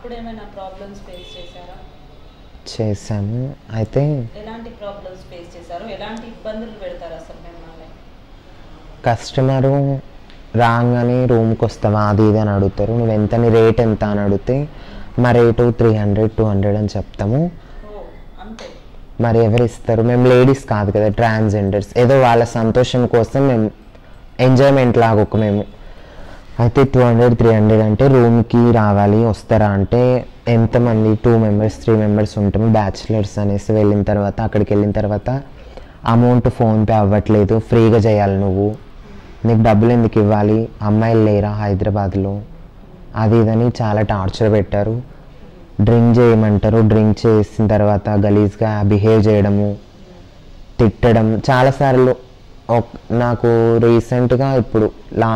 అప్పుడు ఏమైనా problems face చేశారా చేశాము అయితే ఎలాంటి ప్రాబ్లమ్స్ ఫేస్ చేశారు ఎలాంటి ఇబ్బందులు పెడతారు అసలు మిమ్మల్ని కస్టమరు రాగానే రూమ్కి వస్తావా అది ఇది అని అడుగుతారు నువ్వు ఎంత నీ రేట్ ఎంత అని అడిగితే మా rate three hundred two hundred అని చెప్తాము ఓ అంతే మరి ఎవరు ఇస్తారు మేము లేడీస్ కాదు కదా ట్రాన్స్జెండర్స్ ఏదో వాళ్ళ సంతోషం కోసం మేము ఎంజాయ్మెంట్ లాగా ఒక మేము అయితే టూ హండ్రెడ్ త్రీ హండ్రెడ్ అంటే రూమ్కి రావాలి వస్తారా అంటే ఎంతమంది టూ మెంబర్స్ త్రీ మెంబర్స్ ఉంటాము బ్యాచిలర్స్ అనేసి వెళ్ళిన తర్వాత అక్కడికి వెళ్ళిన తర్వాత అమౌంట్ ఫోన్పే అవ్వట్లేదు ఫ్రీగా చేయాలి నువ్వు నీకు డబ్బులు ఎందుకు ఇవ్వాలి అమ్మాయిలు లేరా హైదరాబాద్లో అది ఇదని చాలా టార్చర్ పెట్టారు డ్రింక్ చేయమంటారు డ్రింక్ చేసిన తర్వాత గలీజ్గా బిహేవ్ చేయడము తిట్టడం చాలాసార్లు ఒక్- నాకు రీసెంట్గా ఇప్పుడు లా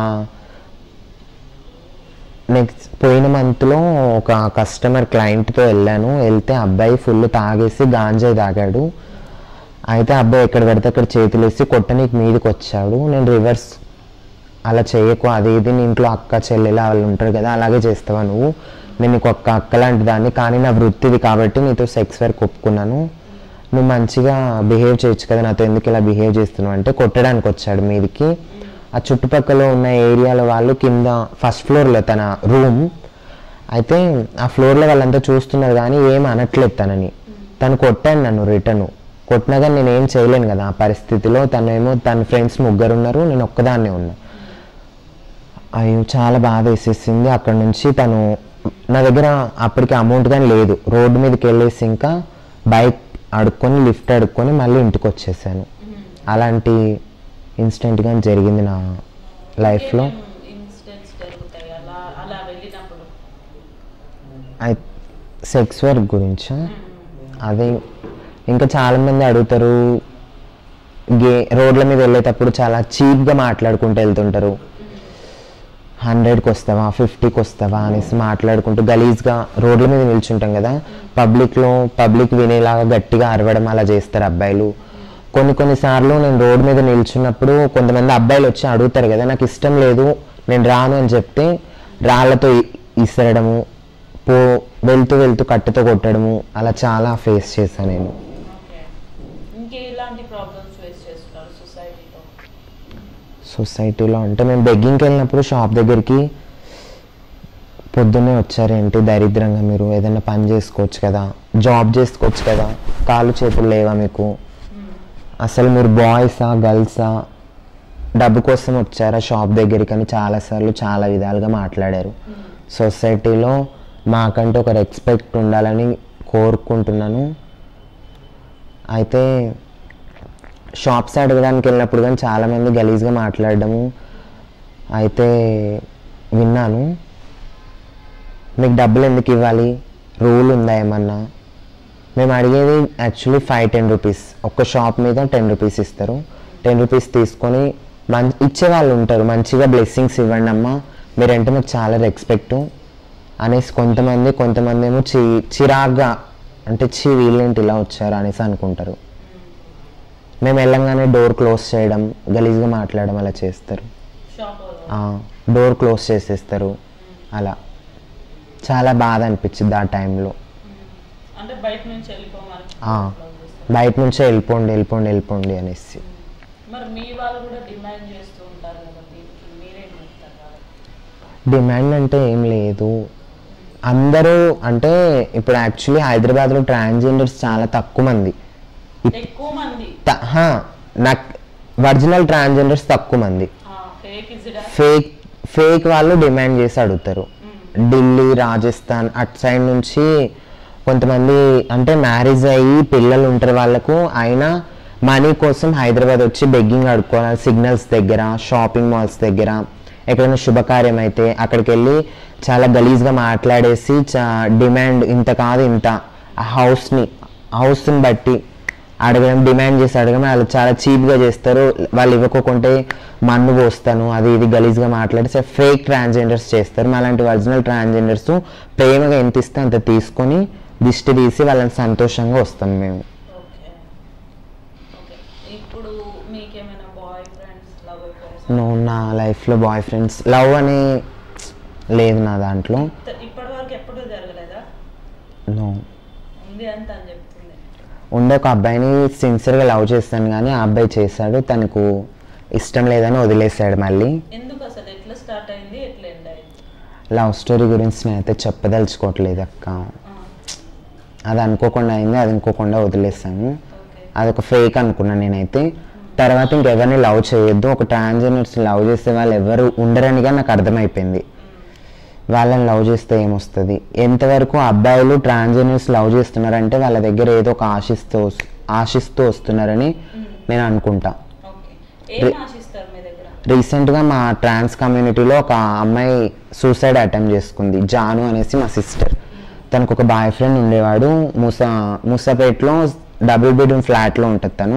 నెక్స్ట్ పోయిన మంత్లో ఒక కస్టమర్ క్లయింట్తో వెళ్ళాను వెళ్తే అబ్బాయి ఫుల్ తాగేసి గాంజాయి తాగాడు అయితే అబ్బాయి ఎక్కడ పడితే అక్కడ చేతులు వేసి కొట్టనీకి మీదకి వచ్చాడు నేను రివర్స్ అలా చేయకు అది ఇది నీ ఇంట్లో అక్క చెల్లెలు వాళ్ళు ఉంటారు కదా అలాగే చేస్తావా నువ్వు నేను నీకు ఒక్క అక్క లాంటి దాన్ని కానీ నా వృత్తిది కాబట్టి నీతో సెక్స్ వర్క్ ఒప్పుకున్నాను నువ్వు మంచిగా బిహేవ్ చేయొచ్చు కదా నాతో ఎందుకు ఇలా బిహేవ్ చేస్తున్నావు అంటే కొట్టడానికి వచ్చాడు మీదికి ఆ చుట్టుపక్కల ఉన్న ఏరియాల వాళ్ళు కింద ఫస్ట్ ఫ్లోర్లో తన రూమ్ అయితే ఆ ఫ్లోర్లో వాళ్ళంతా చూస్తున్నారు కానీ ఏం అనట్లేదు తనని తను కొట్టాను నన్ను రిటర్న్ కొట్టినా కానీ నేను ఏం చేయలేను కదా ఆ పరిస్థితిలో తను ఏమో తన ఫ్రెండ్స్ ముగ్గురు ఉన్నారు నేను ఒక్కదాన్నే ఉన్నా అయ్యో చాలా బాధ వేసేసింది అక్కడ నుంచి తను నా దగ్గర అప్పటికి అమౌంట్ కానీ లేదు రోడ్డు మీదకి వెళ్ళేసి ఇంకా బైక్ అడుక్కొని లిఫ్ట్ అడుక్కొని మళ్ళీ ఇంటికి వచ్చేసాను అలాంటి ఇన్సిడెంట్ కానీ జరిగింది నా లైఫ్లో ఇన్సిడెంట్స్ జరుగుతాయి అలా అలా వెళ్ళినప్పుడు ఐ సెక్స్ వర్క్ గురించా అదే ఇంకా చాలామంది అడుగుతారు గే రోడ్ల మీద వెళ్ళేటప్పుడు చాలా చీప్గా మాట్లాడుకుంటూ వెళ్తుంటారు హండ్రెడ్కి వస్తావా ఫిఫ్టీకి వస్తావా అనేసి మాట్లాడుకుంటూ గలీజ్గా రోడ్ల మీద నిల్చుంటాం కదా పబ్లిక్లో పబ్లిక్ వినేలాగా గట్టిగా అరవడం అలా చేస్తారు అబ్బాయిలు కొన్ని కొన్నిసార్లు నేను రోడ్డు మీద నిల్చున్నప్పుడు కొంతమంది అబ్బాయిలు వచ్చి అడుగుతారు కదా నాకు ఇష్టం లేదు నేను రాను అని చెప్తే రాళ్ళతో ఇ- ఇసరడము పో వెళ్తూ వెళ్తూ కట్టెతో కొట్టడము అలా చాలా ఫేస్ చేశాను నేను ఓకే ఇంకే ఇలాంటి ప్రాబ్లమ్స్ ఫేస్ చేస్తున్నారు సొసైటీలో సొసైటీలో అంటే మేము బెగ్గింగ్కి వెళ్ళినప్పుడు షాప్ దగ్గరికి పొద్దున్నే వచ్చారేంటి దరిద్రంగా మీరు ఏదైనా పని చేసుకోవచ్చు కదా జాబ్ చేసుకోవచ్చు కదా కాళ్ళు చేతులు లేవా మీకు అసలు మీరు బాయ్సా గర్ల్సా డబ్బు కోసం వచ్చారా షాప్ దగ్గరికి అని చాలాసార్లు చాలా విధాలుగా మాట్లాడారు సొసైటీలో మాకంటూ ఒక రెస్పెక్ట్ ఉండాలని కోరుకుంటున్నాను అయితే షాప్స్ అడగడానికి వెళ్ళినప్పుడు కానీ చాలామంది గలీజ్గా మాట్లాడడము అయితే విన్నాను మీకు డబ్బులు ఎందుకు ఇవ్వాలి రూల్ ఉందా ఏమన్నా మేము అడిగేది యాక్చువల్లీ ఫైవ్ టెన్ రూపీస్ ఒక్క షాప్ మీద టెన్ రూపీస్ ఇస్తారు టెన్ రూపీస్ తీసుకొని మం ఇచ్చే వాళ్ళు ఉంటారు మంచిగా బ్లెస్సింగ్స్ ఇవ్వండి అమ్మా మీరంటే మాకు చాలా రెస్పెక్టు అనేసి కొంతమంది కొంతమంది ఏమో చి చిరాగ్గా అంటే చి వీళ్ళేంటి ఇలా వచ్చారు అనేసి అనుకుంటారు మేము వెళ్ళంగానే డోర్ క్లోజ్ చేయడం గలీజ్గా మాట్లాడడం అలా చేస్తారు షాప్ డోర్ క్లోజ్ చేసేస్తారు అలా చాలా బాధ అనిపించింది ఆ టైంలో అంటే బయట నుంచి వెళ్ళిపోమని ఆ. బయట నుంచే వెళ్ళిపోండి వెళ్ళిపోండి వెళ్ళిపోండి అనేసి మరి మీ వాళ్ళు కూడా డిమాండ్ చేస్తూ ఉంటారు కదా దీనికి మీరేం చెప్తారు వాళ్ళకి? డిమాండ్ అంటే ఏం లేదు అందరూ అంటే ఇప్పుడు యాక్చువల్లీ హైదరాబాద్లో ట్రాన్స్జెండర్స్ చాలా తక్కువ మంది ఎక్కువ మంది త- హా, నాకు ఒరిజినల్ ట్రాన్స్జెండర్స్ తక్కువ మంది ఫేక్ ఇజిడా ఫేక్ ఫేక్ వాళ్ళు డిమాండ్ చేసి అడుగుతారు ఢిల్లీ రాజస్థాన్ అటు సైడ్ నుంచి కొంతమంది అంటే మ్యారేజ్ అయ్యి పిల్లలు ఉంటారు వాళ్ళకు అయినా మనీ కోసం హైదరాబాద్ వచ్చి బెగ్గింగ్ అడుక్కోవాలి సిగ్నల్స్ దగ్గర షాపింగ్ మాల్స్ దగ్గర ఎక్కడైనా శుభకార్యం అయితే అక్కడికి వెళ్ళి చాలా గలీజ్గా మాట్లాడేసి చా డిమాండ్ ఇంత కాదు ఇంత ఆ హౌస్ని హౌస్ని బట్టి అడగడం డిమాండ్ చేసి అడగడం వాళ్ళు చాలా చీప్గా చేస్తారు వాళ్ళు ఇవ్వకుంటే మన్ను పోస్తాను అది ఇది గలీజ్గా మాట్లాడి ఫేక్ ట్రాన్స్జెండర్స్ చేస్తారు మాలాంటి ఒరిజినల్ ట్రాన్స్జెండర్స్ ప్రేమగా ఎంత ఇస్తే అంత తీసుకొని దిష్టి తీసి వాళ్ళని సంతోషంగా వస్తాం మేము ఓకే ఓకే ఇప్పుడు మీకేమైనా బాయ్ ఫ్రెండ్స్ లవ్ ఫ్రెండ్స్ నువ్వు నా లైఫ్లో బాయ్ ఫ్రెండ్స్ లవ్ అని లేదు నా దాంట్లో ఇప్పటి వరకు ఎప్పుడూ జరగలేదా నో ఉంది అని తను చెప్తుంది ఉండే ఒక అబ్బాయిని సిన్సియర్గా లవ్ చేస్తాను కానీ ఆ అబ్బాయి చేశాడు తనకు ఇష్టం లేదని వదిలేశాడు మళ్ళీ ఎందుకు అసలు ఎట్లా స్టార్ట్ అయింది ఎట్లా ఎండ్ అయింది లవ్ స్టోరీ గురించి నేనైతే చెప్పదలుచుకోవట్లేదు అక్క ఆ, అది అనుకోకుండా అయింది అది అనుకోకుండా వదిలేసాను ఓకే అదొక ఫేక్ అనుకున్నాను నేనైతే తర్వాత ఇంకెవరిని లవ్ చేయొద్దు ఒక ట్రాన్స్జెండర్స్ లవ్ చేసే వాళ్ళు ఎవరు ఉండరనిగా నాకు అర్థమైపోయింది వాళ్ళని లవ్ చేస్తే ఏమొస్తుంది ఎంతవరకు అబ్బాయిలు ట్రాన్స్జెండర్స్ లవ్ చేస్తున్నారంటే వాళ్ళ దగ్గర ఏదో ఒక ఆశిస్తూ వస్- ఆశిస్తూ వస్తున్నారని నేను అనుకుంటా ఓకే ఏం ఆశిస్తారు మీ దగ్గర రీసెంట్గా మా ట్రాన్స్ కమ్యూనిటీలో ఒక అమ్మాయి సూసైడ్ అటెంప్ట్ చేసుకుంది జాను అనేసి మా సిస్టర్ తనకు ఒక బాయ్ ఫ్రెండ్ ఉండేవాడు మూసా మూసాపేటలో డబుల్ బెడ్రూమ్ ఫ్లాట్లో ఉంటుంది తను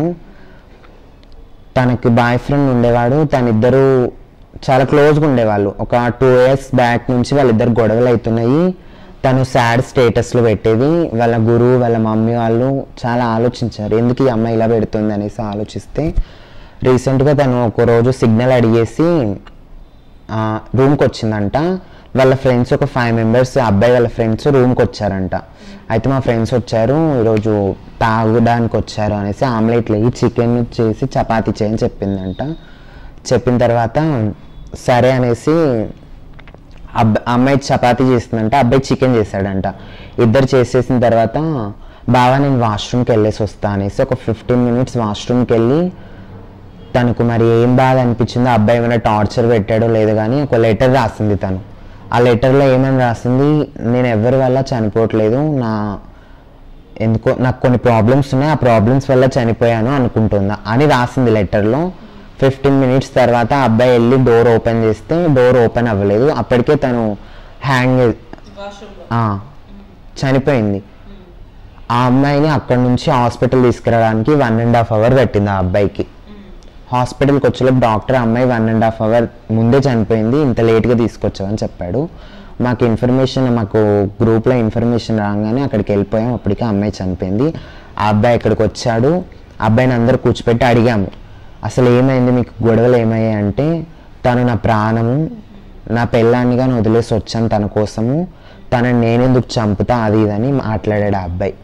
తనకి బాయ్ ఫ్రెండ్ ఉండేవాడు తనిద్దరు చాలా క్లోజ్గా ఉండేవాళ్ళు ఒక టూ ఇయర్స్ బ్యాక్ నుంచి వాళ్ళిద్దరు గొడవలు అవుతున్నాయి తను సాడ్ స్టేటస్లో పెట్టేది వాళ్ళ గురువు వాళ్ళ మమ్మీ వాళ్ళు చాలా ఆలోచించారు ఎందుకు ఈ అమ్మాయి ఇలా పెడుతుంది అనేసి ఆలోచిస్తే రీసెంట్గా తను ఒక రోజు సిగ్నల్ అడిగేసి రూమ్కి వచ్చిందంట వాళ్ళ ఫ్రెండ్స్ ఒక ఫైవ్ మెంబర్స్ అబ్బాయి వాళ్ళ ఫ్రెండ్స్ రూమ్కి వచ్చారంట అయితే మా ఫ్రెండ్స్ వచ్చారు ఈరోజు తాగడానికి వచ్చారు అనేసి ఆమ్లెట్ లేగి చికెన్ చేసి చపాతీ చేయని చెప్పిందంట చెప్పిన తర్వాత సరే అనేసి అబ్బ అమ్మాయి చపాతీ చేస్తుందంట అబ్బాయి చికెన్ చేశాడంట ఇద్దరు చేసేసిన తర్వాత బాగా నేను వాష్రూమ్కి వెళ్ళేసి వస్తా అనేసి ఒక ఫిఫ్టీన్ మినిట్స్ వాష్రూమ్కి వెళ్ళి తనకు మరి ఏం బాధ అనిపించిందో అబ్బాయి ఏమైనా టార్చర్ పెట్టాడో లేదో కానీ ఒక లెటర్ రాసింది తను ఆ లెటర్లో ఏమని రాసింది నేను ఎవరి వల్ల చనిపోవట్లేదు నా ఎందుకో నాకు కొన్ని ప్రాబ్లమ్స్ ఉన్నాయి ఆ ప్రాబ్లమ్స్ వల్ల చనిపోయాను అనుకుంటుందా అని రాసింది లెటర్లో ఫిఫ్టీన్ మినిట్స్ తర్వాత ఆ అబ్బాయి వెళ్ళి డోర్ ఓపెన్ చేస్తే డోర్ ఓపెన్ అవ్వలేదు అప్పటికే తను హ్యాంగ్ వాష్రూమ్లో ఆ, చనిపోయింది ఆ అమ్మాయిని అక్కడి నుంచి హాస్పిటల్ తీసుకురావడానికి వన్ అండ్ హాఫ్ అవర్ పెట్టింది ఆ అబ్బాయికి హాస్పిటల్కి వచ్చేలోపు డాక్టర్ అమ్మాయి వన్ అండ్ హాఫ్ అవర్ ముందే చనిపోయింది ఇంత లేట్గా తీసుకొచ్చామని చెప్పాడు మాకు ఇన్ఫర్మేషన్ మాకు గ్రూప్లో ఇన్ఫర్మేషన్ రాగానే అక్కడికి వెళ్ళిపోయాం అప్పటికే ఆ అమ్మాయి చనిపోయింది ఆ అబ్బాయి ఇక్కడికి వచ్చాడు ఆ అబ్బాయిని అందరూ కూర్చోపెట్టి అడిగాము అసలు ఏమైంది మీకు గొడవలు ఏమయ్యాయి అంటే తను నా ప్రాణము నా పెళ్ళాన్ని కానీ వదిలేసి వచ్చాను తన కోసము తనని నేనెందుకు చంపుతా అది ఇదని మాట్లాడాడు ఆ అబ్బాయి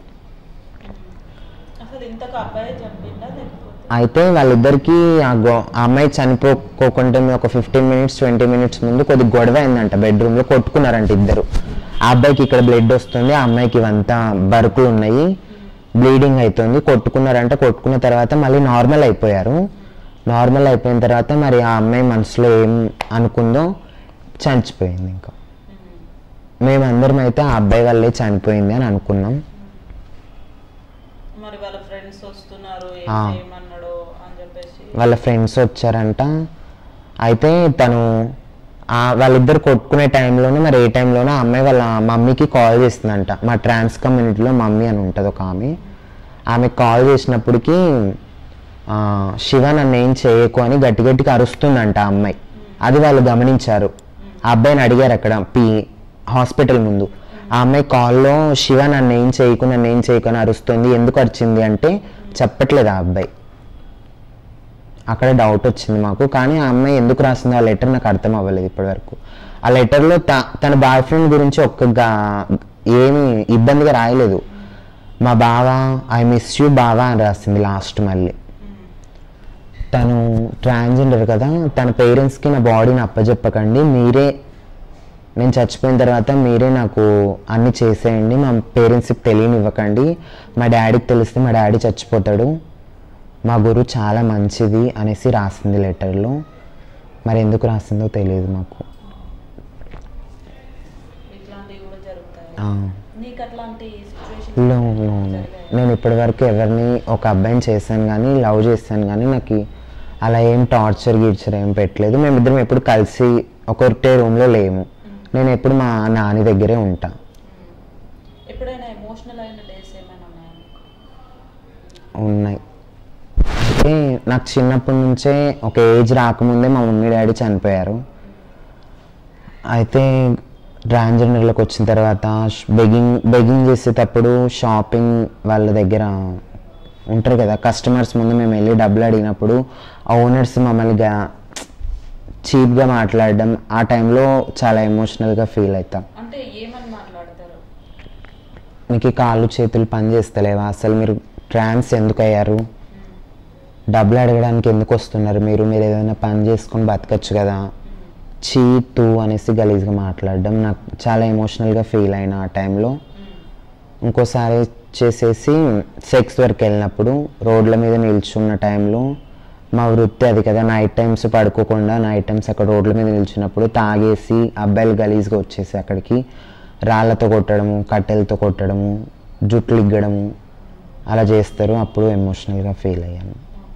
అసలు ఇంతకు అబ్బాయి చంపిందా లేకపోతే అయితే వాళ్ళిద్దరికి ఆ గో ఆ అమ్మాయి చనిపోకోకుండా ఒక ఫిఫ్టీన్ మినిట్స్ ట్వంటీ మినిట్స్ ముందు కొద్ది గొడవ అయిందంట బెడ్రూమ్లో కొట్టుకున్నారంట ఇద్దరు ఆ అబ్బాయికి ఇక్కడ బ్లడ్ వస్తుంది ఆ అమ్మాయికి ఇవంతా బరుకులు ఉన్నాయి బ్లీడింగ్ అవుతుంది కొట్టుకున్నారంట కొట్టుకున్న తర్వాత మళ్ళీ నార్మల్ అయిపోయారు నార్మల్ అయిపోయిన తర్వాత మరి ఆ అమ్మాయి మనసులో ఏం అనుకుందో చనిపోయింది ఇంకా మేమందరం అయితే ఆ అబ్బాయి వల్లే చనిపోయింది అని అనుకున్నాం మరి వాళ్ళ ఫ్రెండ్స్ వస్తున్నారు ఏం ఆ. చేయమన్నాడో అని చెప్పేసి వాళ్ళ ఫ్రెండ్స్ వచ్చారంట అయితే తను ఆ వాళ్ళిద్దరు కొట్టుకునే టైంలోనే మరి ఏ టైంలోనే ఆ అమ్మాయి వాళ్ళ మమ్మీకి కాల్ చేస్తుందంట మా ట్రాన్స్ కమ్యూనిటీలో మమ్మీ అని ఉంటుంది ఒక ఆమె ఆమె కాల్ చేసినప్పటికీ ఆ, శివ నన్ను ఏం చేయకు అని గట్టి గట్టిగా అరుస్తుందంట ఆ అమ్మాయి అది వాళ్ళు గమనించారు ఆ అబ్బాయిని అడిగారు అక్కడ పి హాస్పిటల్ ముందు ఆ అమ్మాయి కాల్లో శివ నన్ను ఏం చేయకు నన్ను ఏం చేయకు అని అరుస్తుంది ఎందుకు అరిచింది అంటే చెప్పట్లేదు ఆ అబ్బాయి అక్కడ డౌట్ వచ్చింది మాకు కానీ ఆ అమ్మాయి ఎందుకు రాసిందో ఆ లెటర్ నాకు అర్థం అవ్వలేదు ఇప్పటివరకు ఆ లెటర్లో త తన బాయ్ ఫ్రెండ్ గురించి ఒక్క గా- ఏమి ఇబ్బందిగా రాయలేదు మా బావ ఐ మిస్ యూ బావా అని రాసింది లాస్ట్ మళ్ళీ తను ట్రాన్స్జెండర్ కదా తన పేరెంట్స్కి నా బాడీని అప్పచెప్పకండి మీరే నేను చచ్చిపోయిన తర్వాత మీరే నాకు అన్ని చేసేయండి మా పేరెంట్స్కి తెలియనివ్వకండి మా డాడీకి తెలిస్తే మా డాడీ చచ్చిపోతాడు మా గురువు చాలా మంచిది అనేసి రాసింది లెటర్లో మరి ఎందుకు రాసిందో తెలియదు మాకు ఇట్లాంటివి కూడా జరుగుతాయి ఆ, నీకు అట్లాంటి సిచ్యువేషన్ no, no, no. నేను ఇప్పటివరకు ఎవరిని ఒక అబ్బాయిని చేశాను కానీ లవ్ చేశాను కానీ నాకు అలా ఏం టార్చర్ గీర్చర్ ఏం పెట్టలేదు మేమిద్దరం ఎప్పుడు కలిసి ఒకటే రూమ్లో లేము నేను ఎప్పుడు మా నాని దగ్గరే ఉంటా ఎప్పుడైనా ఎమోషనల్ అయిన డేస్ ఏమైనా ఉన్నాయా మీకు? ఉన్నాయి అయితే నాకు చిన్నప్పటి నుంచే ఒక ఏజ్ రాకముందే మా మమ్మీ డాడీ చనిపోయారు అయితే ట్రాన్స్జెండర్లకు వచ్చిన తర్వాత బెగింగ్ బెగింగ్ చేసేటప్పుడు షాపింగ్ వాళ్ళ దగ్గర ఉంటారు కదా కస్టమర్స్ ముందు మేము వెళ్ళి డబ్బులు అడిగినప్పుడు ఆ ఓనర్స్ మమ్మల్ని చీప్గా మాట్లాడడం ఆ టైంలో చాలా ఎమోషనల్గా ఫీల్ అవుతాం అంటే ఏమని మాట్లాడతారు మీకు ఈ కాళ్ళు చేతులు పని చేస్తలేవా అసలు మీరు ట్రాన్స్ ఎందుకు అయ్యారు డబ్బులు అడగడానికి ఎందుకు వస్తున్నారు మీరు మీరు ఏదైనా పని చేసుకొని బతకచ్చు కదా చీ తూ అనేసి గలీజ్గా మాట్లాడడం నాకు చాలా ఎమోషనల్గా ఫీల్ అయిన ఆ టైంలో ఇంకోసారి చేసేసి సెక్స్ వర్క్ వెళ్ళినప్పుడు రోడ్ల మీద నిల్చున్న టైంలో మా వృత్తి అది కదా నైట్ టైమ్స్ పడుకోకుండా నైట్ టైమ్స్ అక్కడ రోడ్ల మీద నిల్చున్నప్పుడు తాగేసి అబ్బాయిలు గలీజ్గా వచ్చేసి అక్కడికి రాళ్ళతో కొట్టడము కట్టెలతో కొట్టడము జుట్లు ఇగ్గడము అలా చేస్తారు అప్పుడు ఎమోషనల్గా ఫీల్ అయ్యాను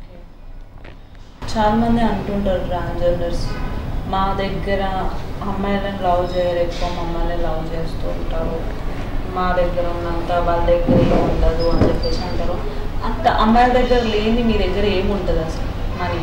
చాలా మంది అంటుంటారు ట్రాన్స్జెండర్స్ మా దగ్గర అమ్మాయిలను లవ్ చేయరు ఎక్కువ మమ్మల్ని లవ్ చేస్తూ ఉంటారు మా దగ్గర ఉన్నంత వాళ్ళ దగ్గర ఏమి ఉండదు అని చెప్పేసి అంటారు అంత అమ్మాయిల దగ్గర లేని మీ దగ్గర ఏముంటుంది అసలు మనీ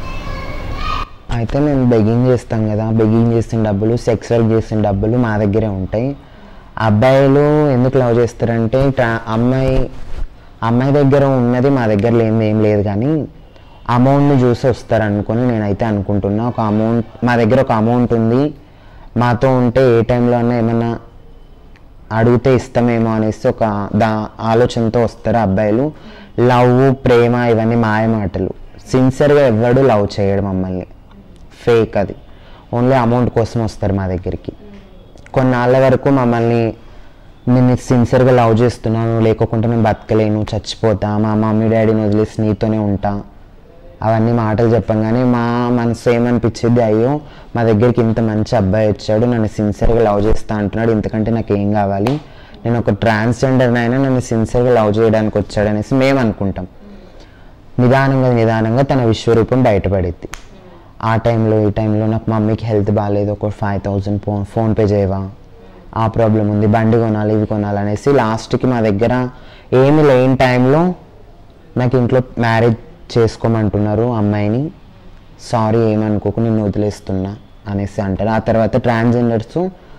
అయితే మేము బెగ్గింగ్ చేస్తాం కదా బెగ్గింగ్ చేసిన డబ్బులు సెక్స్ వర్క్ చేసిన డబ్బులు మా దగ్గరే ఉంటాయి అబ్బాయిలు ఎందుకు లవ్ చేస్తారంటే ట్రా అమ్మాయి అమ్మాయి దగ్గర ఉన్నది మా దగ్గర లేనిది ఏం లేదు కానీ అమౌంట్ని చూసి వస్తారు అనుకొని నేనైతే అనుకుంటున్నా ఒక అమౌంట్ మా దగ్గర ఒక అమౌంట్ ఉంది మాతో ఉంటే ఏ టైంలో అన్నా ఏమన్నా అడిగితే ఇస్తామేమో అనేసి ఒక దా ఆలోచనతో వస్తారు అబ్బాయిలు లవ్ ప్రేమ ఇవన్నీ మాయ మాటలు సిన్సియర్గా ఎవ్వడు లవ్ చేయడు మమ్మల్ని ఫేక్ అది ఓన్లీ అమౌంట్ కోసం వస్తారు మా దగ్గరికి కొన్నాళ్ళ వరకు మమ్మల్ని నేను సిన్సియర్గా లవ్ చేస్తున్నాను లేకోకుండా నేను బతకలేను చచ్చిపోతా మా మమ్మీ డాడీని వదిలేసి నీతోనే ఉంటా అవన్నీ మాటలు చెప్పంగానే మా మనసు ఏమనిపించింది అయ్యో మా దగ్గరికి ఇంత మంచి అబ్బాయి వచ్చాడు నన్ను సిన్సియర్గా లవ్ చేస్తా అంటున్నాడు ఇంతకంటే నాకు ఏం కావాలి నేను ఒక ట్రాన్స్జెండర్ అయినా నన్ను సిన్సియర్గా లవ్ చేయడానికి వచ్చాడు అనేసి మేము అనుకుంటాం నిదానంగా నిదానంగా తన విశ్వరూపం బయటపడింది ఆ టైంలో ఈ టైంలో నాకు మమ్మీకి హెల్త్ బాగాలేదు ఒక ఫైవ్ థౌజండ్ ఫోన్ ఫోన్పే చేయవా ఆ ప్రాబ్లం ఉంది బండి కొనాలి ఇవి కొనాలి అనేసి లాస్ట్కి మా దగ్గర ఏమి లేని టైంలో నాకు ఇంట్లో మ్యారేజ్ చేసుకోమంటున్నారు అమ్మాయిని సారీ ఏమనుకోకు నేను వదిలేస్తున్నా అనేసి అంటారు ఆ తర్వాత ట్రాన్స్జెండర్స్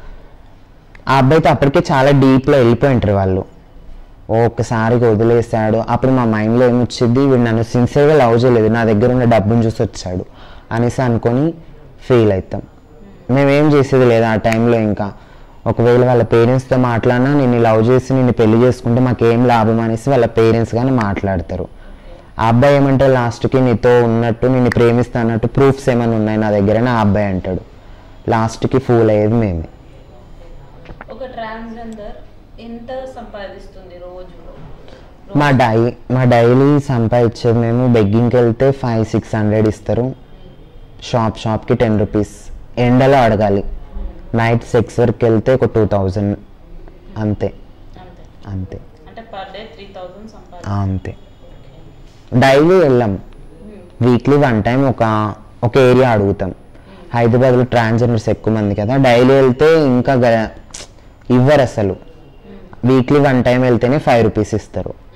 ఆ అబ్బాయితో అప్పటికే చాలా డీప్లో వెళ్ళిపోయి ఉంటారు వాళ్ళు ఒక్కసారిగా వదిలేశాడు అప్పుడు మా మైండ్లో ఏమొచ్చింది వీడు నన్ను సిన్సియర్గా లవ్ చేయలేదు నా దగ్గర ఉన్న డబ్బును చూసి వచ్చాడు అనేసి అనుకొని ఫీల్ అవుతాం మేమేం చేసేది లేదు ఆ టైంలో ఇంకా ఒకవేళ వాళ్ళ పేరెంట్స్తో మాట్లాడినా నిన్ను లవ్ చేసి నిన్ను పెళ్లి చేసుకుంటే మాకేం లాభం అనేసి వాళ్ళ పేరెంట్స్ కానీ మాట్లాడతారు ఆ అబ్బాయి ఏమంటే లాస్ట్కి నీతో ఉన్నట్టు నిన్ను ప్రేమిస్తా అన్నట్టు ప్రూఫ్స్ ఏమైనా ఉన్నాయి నా దగ్గర అని ఆ అబ్బాయి అంటాడు లాస్ట్కి ఫూల్ అయ్యేది మేమే ఒక ట్రాన్స్జెండర్ ఎంత సంపాదిస్తుంది రోజులో మా డై మా డైలీ సంపాదించేది మేము బెగ్గింగ్కి వెళ్తే ఫైవ్ సిక్స్ హండ్రెడ్ ఇస్తారు షాప్ షాప్కి టెన్ రూపీస్ ఎండలో అడగాలి నైట్ సిక్స్ వరకు వెళ్తే ఒక టూ థౌజండ్ అంతే అంతే అంతే అంటే పర్ డే త్రీ థౌజండ్ ఆ, సంపాది అంతే డైలీ వెళ్ళాం వీక్లీ వన్ టైం ఒక ఒక ఏరియా అడుగుతాం హైదరాబాద్లో ట్రాన్స్జెండర్స్ ఎక్కువ మంది కదా డైలీ వెళ్తే ఇంకా గ- ఇవ్వరు అసలు వీక్లీ వన్ టైం వెళ్తేనే ఫైవ్ రూపీస్ ఇస్తారు